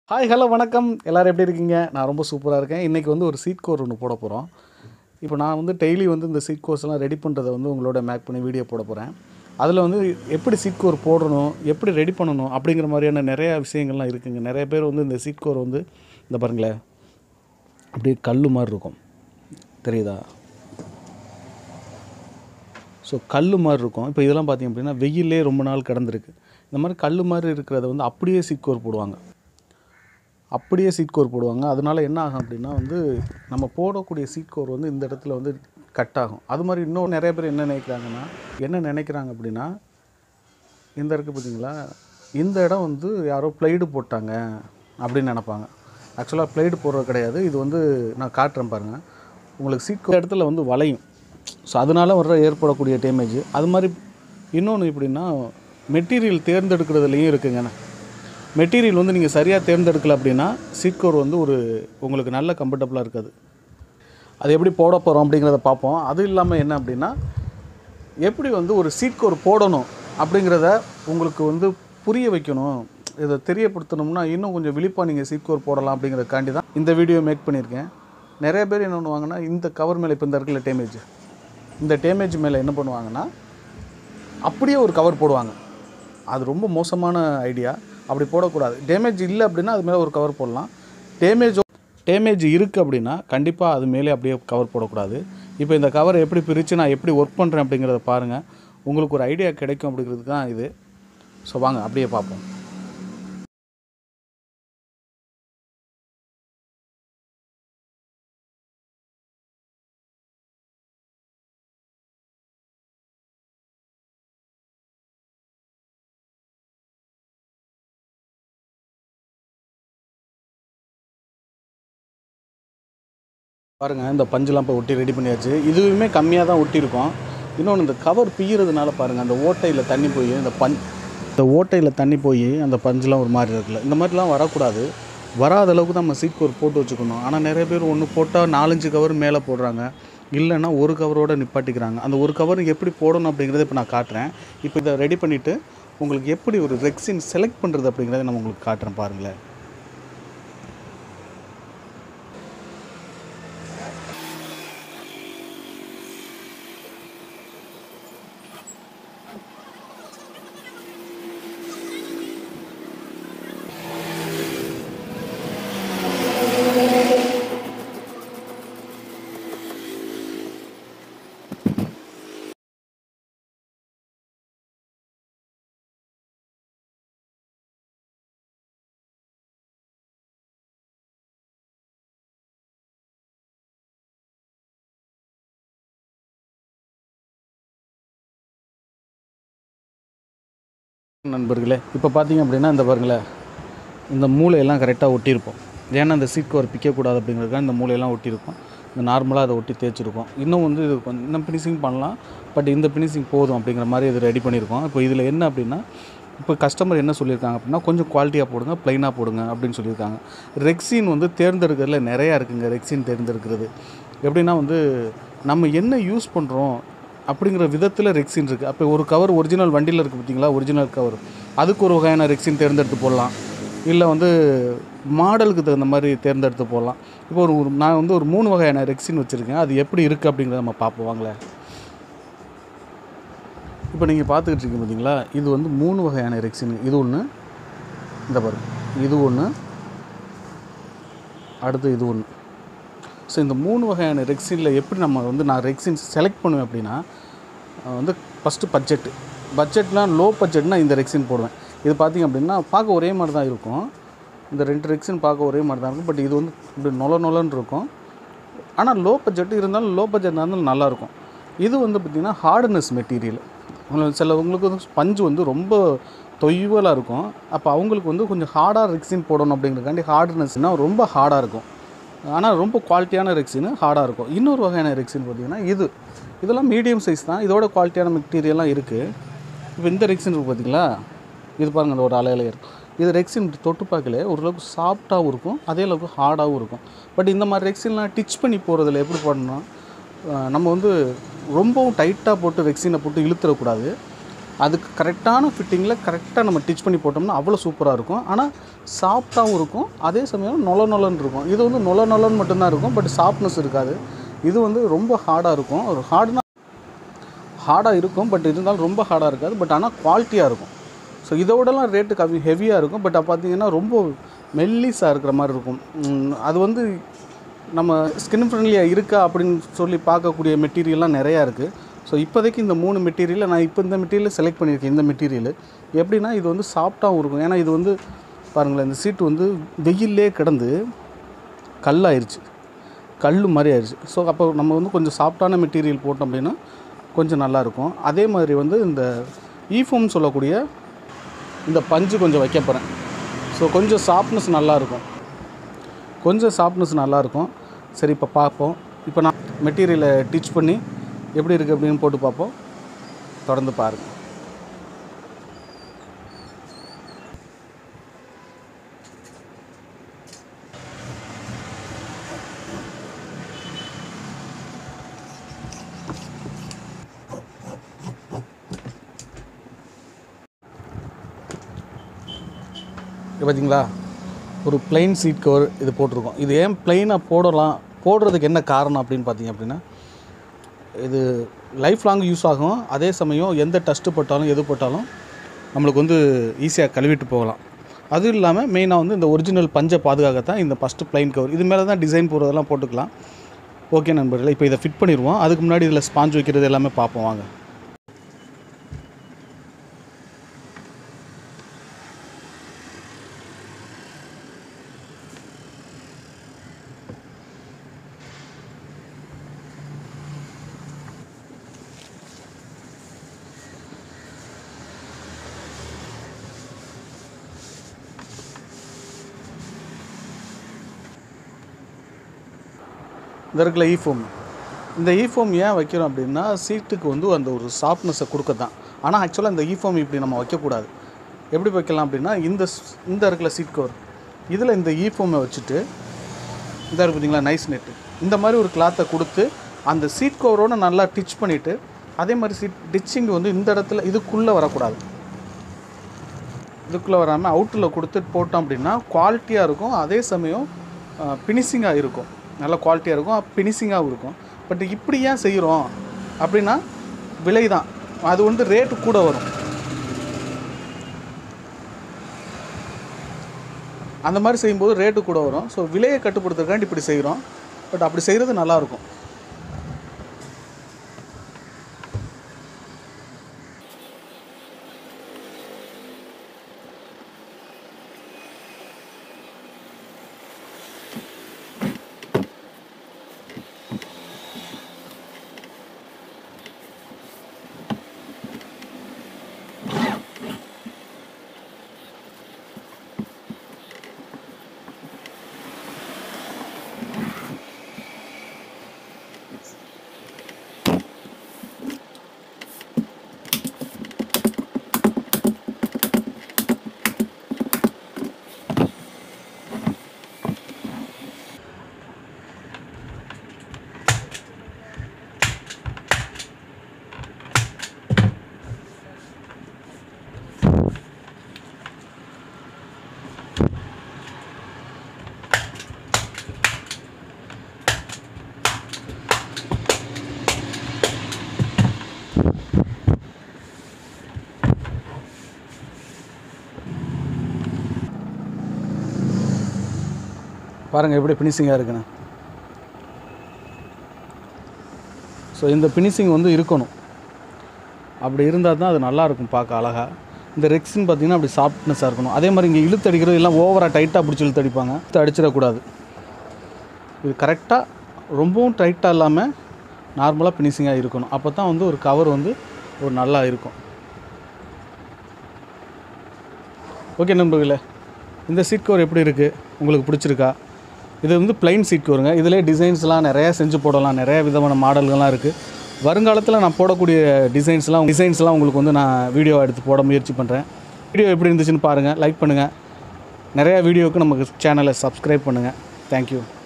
hi hello வணக்கம் எல்லோரும் எப்படி இருக்கீங்க நான் ரொம்ப சூப்பராக இருக்கேன் இன்றைக்கி வந்து ஒரு சீட் கோர் ஒன்று போட போகிறோம் இப்போ நான் வந்து டெய்லி வந்து இந்த சீட் கோர்ஸ் எல்லாம் ரெடி பண்ணுறதை வந்து உங்களோட மேக் பண்ணி வீடியோ போட போகிறேன் அதில் வந்து எப்படி சீட் கோர் போடணும் எப்படி ரெடி பண்ணணும் அப்படிங்கிற மாதிரியான நிறையா விஷயங்கள்லாம் இருக்குங்க நிறைய பேர் வந்து இந்த சீட் கோர் வந்து இந்த பாருங்களேன் அப்படியே கல் மாதிரி இருக்கும் தெரியுதா ஸோ கல் மாதிரி இருக்கும் இப்போ இதெல்லாம் பார்த்தீங்க அப்படின்னா வெயிலே ரொம்ப நாள் கிடந்திருக்கு இந்த மாதிரி கல் மாதிரி இருக்கிறத வந்து அப்படியே சீட் கோர் போடுவாங்க அப்படியே சீட் கோர் போடுவாங்க அதனால என்ன ஆகும் அப்படின்னா வந்து நம்ம போடக்கூடிய சீட் கோர் வந்து இந்த இடத்துல வந்து கட் ஆகும் அது மாதிரி இன்னும் நிறைய பேர் என்ன நினைக்கிறாங்கன்னா என்ன நினைக்கிறாங்க அப்படின்னா இந்த இருக்குது பார்த்தீங்களா இந்த இடம் வந்து யாரோ பிளைடு போட்டாங்க அப்படின்னு நினைப்பாங்க ஆக்சுவலாக பிளைடு போடுறது கிடையாது இது வந்து நான் காட்டுறேன் பாருங்கள் உங்களுக்கு சீட் கோர் இடத்துல வந்து வளையும் ஸோ அதனால வர்ற ஏற்படக்கூடிய டேமேஜ் அது மாதிரி இன்னொன்று எப்படின்னா மெட்டீரியல் தேர்ந்தெடுக்கிறதுலையும் இருக்குங்கண்ணா மெட்டீரியல் வந்து நீங்கள் சரியாக தேர்ந்தெடுக்கல அப்படின்னா சீட் கோர் வந்து ஒரு உங்களுக்கு நல்ல கம்ஃபர்டபுளாக இருக்காது அது எப்படி போட போகிறோம் அப்படிங்கிறத பார்ப்போம் அது இல்லாமல் என்ன அப்படின்னா எப்படி வந்து ஒரு சீட் கோர் போடணும் அப்படிங்கிறத உங்களுக்கு வந்து புரிய வைக்கணும் இதை தெரியப்படுத்தணும்னா இன்னும் கொஞ்சம் விழிப்பாக நீங்கள் சீட் கோர் போடலாம் அப்படிங்கிறதுக்காண்டி தான் இந்த வீடியோ மேக் பண்ணியிருக்கேன் நிறைய பேர் என்ன பண்ணுவாங்கன்னா இந்த கவர் மேலே இப்போ இந்த இருக்குல்ல டேமேஜ் இந்த டேமேஜ் மேலே என்ன பண்ணுவாங்கன்னா அப்படியே ஒரு கவர் போடுவாங்க அது ரொம்ப மோசமான ஐடியா அப்படி போடக்கூடாது டேமேஜ் இல்லை அப்படின்னா அது மேலே ஒரு கவர் போடலாம் டேமேஜ் டேமேஜ் இருக்குது அப்படின்னா கண்டிப்பாக அது மேலே அப்படியே கவர் போடக்கூடாது இப்போ இந்த கவர் எப்படி பிரித்து நான் எப்படி ஒர்க் பண்ணுறேன் அப்படிங்கிறத பாருங்கள் உங்களுக்கு ஒரு ஐடியா கிடைக்கும் அப்படிங்கிறதுக்கு தான் இது ஸோ வாங்க அப்படியே பார்ப்போம் பாருங்கள் இந்த பஞ்செலாம் இப்போ ஒட்டி ரெடி பண்ணியாச்சு இதுவுமே கம்மியாக தான் ஒட்டியிருக்கோம் இன்னொன்று இந்த கவர் பிய்யறதுனால பாருங்கள் அந்த ஓட்டையில் தண்ணி போய் இந்த பஞ் இந்த ஓட்டையில் தண்ணி போய் அந்த பஞ்செலாம் ஒரு மாதிரி இருக்குல்ல இந்த மாதிரிலாம் வரக்கூடாது வராத அளவுக்கு தான் நம்ம சீட் கவர் போட்டு வச்சுக்கணும் ஆனால் நிறைய பேர் ஒன்று போட்டால் நாலஞ்சு கவர் மேலே போடுறாங்க இல்லைன்னா ஒரு கவரோட நிப்பாட்டிக்கிறாங்க அந்த ஒரு கவர் எப்படி போடணும் அப்படிங்கிறத இப்போ நான் காட்டுறேன் இப்போ இதை ரெடி பண்ணிவிட்டு உங்களுக்கு எப்படி ஒரு ரெக்ஸின் செலக்ட் பண்ணுறது அப்படிங்கிறத நான் உங்களுக்கு காட்டுறேன் பாருங்களேன் நண்பர்களே இப்போ பார்த்தீங்க அப்படின்னா இந்த பாருங்களேன் இந்த மூளையெல்லாம் கரெக்டாக ஒட்டியிருப்போம் ஏன்னா இந்த சீட் கவர் பிக்கக்கூடாது அப்படிங்கிறதுக்காக இந்த மூளையெல்லாம் ஒட்டியிருக்கும் இந்த நார்மலாக அதை ஒட்டி தேய்ச்சிருக்கோம் இன்னும் வந்து இது கொஞ்சம் இன்னும் ஃபினிஷிங் பண்ணலாம் பட் இந்த ஃபினிஷிங் போதும் அப்படிங்கிற மாதிரி இது ரெடி பண்ணியிருக்கோம் இப்போ இதில் என்ன அப்படின்னா இப்போ கஸ்டமர் என்ன சொல்லியிருக்காங்க அப்படின்னா கொஞ்சம் குவாலிட்டியாக போடுங்க ப்ளைனாக போடுங்க அப்படின்னு சொல்லியிருக்காங்க ரெக்ஸின் வந்து தேர்ந்தெடுக்கிறதுல நிறையா இருக்குங்க ரெக்ஸின் தேர்ந்தெடுக்கிறது எப்படின்னா வந்து நம்ம என்ன யூஸ் பண்ணுறோம் அப்படிங்கிற விதத்தில் ரெக்ஸின் இருக்குது அப்போ ஒரு கவர் ஒரிஜினல் வண்டியில் இருக்குது பார்த்தீங்களா ஒரிஜினல் கவர் அதுக்கு ஒரு வகையான ரெக்ஸின் தேர்ந்தெடுத்து போடலாம் இல்லை வந்து மாடலுக்கு தகுந்த மாதிரி தேர்ந்தெடுத்து போடலாம் இப்போ ஒரு ஒரு- நான் வந்து ஒரு மூணு வகையான ரெக்ஸின் வச்சுருக்கேன் அது எப்படி இருக்குது அப்படிங்கிறத நம்ம பார்ப்போம் வாங்களேன் இப்போ நீங்கள் பார்த்துக்கிட்டு இருக்கீங்க பார்த்தீங்களா இது வந்து மூணு வகையான ரெக்ஸின் இது ஒன்று இந்த பாருங்க இது ஒன்று அடுத்து இது ஒன்று ஸோ இந்த மூணு வகையான ரெக்ஸினில் எப்படி நம்ம வந்து நான் ரெக்ஸின் செலக்ட் பண்ணுவேன் அப்படின்னா அஹ் வந்து ஃபஸ்ட்டு பட்ஜெட்டு பட்ஜெட்லாம் லோ பட்ஜெட்னா இந்த ரெக்ஸின் போடுவேன் இது பார்த்திங்க அப்படின்னா பார்க்க ஒரே மாதிரி தான் இருக்கும் இந்த ரெண்டு ரெக்ஸின் பார்க்க ஒரே மாதிரி தான் இருக்கும் பட் இது வந்து இப்படி நொல நொலன்னு இருக்கும் ஆனால் லோ பட்ஜெட் இருந்தாலும் லோ பட்ஜெட் இருந்தாலும் நல்லாயிருக்கும் இது வந்து பார்த்திங்கன்னா ஹார்ட்னஸ் மெட்டீரியல் உங்களுக்கு சிலவங்களுக்கு வந்து பஞ்சு வந்து ரொம்ப தொய்வலாக இருக்கும் அப்போ அவங்களுக்கு வந்து கொஞ்சம் ஹார்டாக ரெக்ஸின் போடணும் அப்படிங்கிறதுக்காண்டி ஹார்ட்னஸ்னால் ரொம்ப ஹார்டாக இருக்கும் ஆனால் ரொம்ப குவாலிட்டியான ரெக்ஸின் ஹார்டாக இருக்கும் இன்னொரு வகையான ரெக்ஸின் பார்த்திங்கன்னா இது இதெல்லாம் மீடியம் சைஸ் தான் இதோட குவாலிட்டியான மெட்டீரியல்லாம் இருக்குது இப்போ இந்த ரெக்ஸின் இருக்குது பார்த்தீங்களா இது பாருங்கள் அந்த ஒரு அலையிலையர் இது ரெக்ஸின் தொட்டு பார்க்கல ஓரளவுக்கு சாஃப்டாகவும் இருக்கும் அதே அளவுக்கு ஹார்டாகவும் இருக்கும் பட் இந்த மாதிரி ரெக்ஸின்லாம் டிச் பண்ணி போகிறதுல எப்படி பண்ணணும் அஹ் நம்ம வந்து ரொம்பவும் டைட்டாக போட்டு ரெக்ஸினை போட்டு இழுத்துடக்கூடாது அதுக்கு கரெக்டான ஃபிட்டிங்கில் கரெக்டாக நம்ம டிச் பண்ணி போட்டோம்னா அவ்வளோ சூப்பராக இருக்கும் ஆனால் சாஃப்டாகவும் இருக்கும் அதே சமயம் நொல நொலன்னு இருக்கும் இது வந்து நொல நொலன்னு மட்டும்தான் இருக்கும் பட் சாஃப்ட்னஸ் இருக்காது இது வந்து ரொம்ப ஹார்டாக இருக்கும் ஒரு ஹார்டுனா ஹார்டாக இருக்கும் பட் இருந்தாலும் ரொம்ப ஹார்டாக இருக்காது பட் ஆனால் குவாலிட்டியாக இருக்கும் ஸோ இதோடலாம் ரேட்டு கம்மி ஹெவியாக இருக்கும் பட் பார்த்தீங்கன்னா ரொம்ப மெல்லிஸாக இருக்கிற மாதிரி இருக்கும் உம், அது வந்து நம்ம ஸ்கின் ஃப்ரெண்ட்லியாக இருக்கா அப்படின்னு சொல்லி பார்க்கக்கூடிய மெட்டீரியல்லாம் நிறையா இருக்குது ஸோ இப்போதைக்கு இந்த மூணு மெட்டீரியலை நான் இப்போ இந்த மெட்டீரியல் செலக்ட் பண்ணியிருக்கேன் இந்த மெட்டீரியல் எப்படின்னா இது வந்து சாஃப்டாகவும் இருக்கும் ஏன்னா இது வந்து பாருங்களேன் இந்த சீட்டு வந்து வெயிலே கிடந்து கல்லாயிருச்சு கல் மாதிரி ஆயிடுச்சு ஸோ அப்போ நம்ம வந்து கொஞ்சம் சாஃப்டான மெட்டீரியல் போட்டோம் அப்படின்னா கொஞ்சம் நல்லாயிருக்கும் அதே மாதிரி வந்து இந்த ஈஃபோம் சொல்லக்கூடிய இந்த பஞ்சு கொஞ்சம் வைக்க போகிறேன் ஸோ கொஞ்சம் சாஃப்ட்னஸ் நல்லாயிருக்கும் கொஞ்சம் சாஃப்ட்னஸ் நல்லாயிருக்கும் சரி இப்போ பார்ப்போம் இப்போ நான் மெட்டீரியலை டிச் பண்ணி எப்படி இருக்குது அப்படின்னு போட்டு பார்ப்போம் தொடர்ந்து பாருங்கள் இது பார்த்தீங்களா ஒரு plain சீட் கவர் இது போட்டிருக்கோம் இது ஏன் பிளெயினாக போடலாம் போடுறதுக்கு என்ன காரணம் அப்படின்னு பார்த்தீங்க அப்படின்னா இது லைஃப் லாங் யூஸ் ஆகும் அதே சமயம் எந்த டஸ்ட்டு பட்டாலும் எது பட்டாலும் நம்மளுக்கு வந்து ஈஸியாக கழுவிட்டு போகலாம் அதுவும் இல்லாமல் மெயினாக வந்து இந்த ஒரிஜினல் பஞ்சை பாதுகாக்கத்தான் இந்த ஃபஸ்ட்டு plain கவர் இது மேலே தான் டிசைன் போடுறதெல்லாம் போட்டுக்கலாம் ஓகே நண்பர்களே இப்போ இதை ஃபிட் பண்ணிடுவோம் அதுக்கு முன்னாடி இதில் ஸ்பாஞ்ச் வைக்கிறது எல்லாமே பார்ப்போம் வாங்க இந்த இருக்கிற ஈஃபோம் இந்த ஈஃபோம் ஏன் வைக்கிறோம் அப்படின்னா சீட்டுக்கு வந்து அந்த ஒரு சாஃப்ட்னஸை கொடுக்க தான் ஆனால் ஆக்சுவலாக இந்த ஈஃபோம் இப்படி நம்ம வைக்கக்கூடாது எப்படி வைக்கலாம் அப்படின்னா இந்த ஸ்- இந்த இருக்கிற சீட் கவர் இதில் இந்த ஈஃபோமை வச்சுட்டு இந்த இருக்கு பார்த்தீங்களா நைஸ் நெட்டு இந்த மாதிரி ஒரு கிளாத்தை கொடுத்து அந்த சீட் கவரோட நல்லா டிச் பண்ணிவிட்டு அதே மாதிரி சீட் டிச்சிங் வந்து இந்த இடத்துல இதுக்குள்ளே வரக்கூடாது இதுக்குள்ளே வராமல் அவுட்டில் கொடுத்து போட்டோம் அப்படின்னா குவாலிட்டியாக இருக்கும் அதே சமயம் ஃபினிஷிங்காக இருக்கும் நல்ல குவாலிட்டியாக இருக்கும் ஃபினிஷிங்காகவும் இருக்கும் பட் இப்படி ஏன் செய்கிறோம் அப்படின்னா விலை தான் அது வந்து ரேட்டு கூட வரும் அந்த மாதிரி செய்யும்போது ரேட்டு கூட வரும் ஸோ விலையை கட்டுப்படுத்துறதுக்காண்டி இப்படி செய்கிறோம் பட் அப்படி செய்கிறது நல்லாயிருக்கும் பாருங்கள் எப்படி ஃபினிஷிங்காக இருக்குன்னு ஸோ இந்த ஃபினிஷிங் வந்து இருக்கணும் அப்படி இருந்தால் தான் அது நல்லா இருக்கும் பார்க்க அழகாக இந்த ரெக்ஸின் பார்த்தீங்கன்னா அப்படி சாஃப்ட்னஸாக இருக்கணும் அதே மாதிரி இங்கே இழுத்து அடிக்கிறது எல்லாம் ஓவராக டைட்டாக பிடிச்சி இழுத்து அடிப்பாங்க இழுத்து அடிச்சிடக்கூடாது இது கரெக்டாக ரொம்பவும் டைட்டாக இல்லாமல் நார்மலாக ஃபினிஷிங்காக இருக்கணும் அப்போ தான் வந்து ஒரு கவர் வந்து ஒரு நல்லா இருக்கும் ஓகே நண்பர்களே இந்த சீட் கவர் எப்படி இருக்குது உங்களுக்கு பிடிச்சிருக்கா இது வந்து plain சீட் கவருங்க இதிலே டிசைன்ஸ்லாம் நிறையா செஞ்சு போடலாம் நிறைய விதமான மாடல்கள்லாம் இருக்குது வருங்காலத்தில் நான் போடக்கூடிய டிசைன்ஸ்லாம் டிசைன்ஸ்லாம் உங்களுக்கு வந்து நான் வீடியோ எடுத்து போட முயற்சி பண்ணுறேன் வீடியோ எப்படி இருந்துச்சுன்னு பாருங்கள் லைக் பண்ணுங்கள் நிறையா வீடியோவுக்கு நமக்கு சேனலை சப்ஸ்கிரைப் பண்ணுங்கள் தேங்க்யூ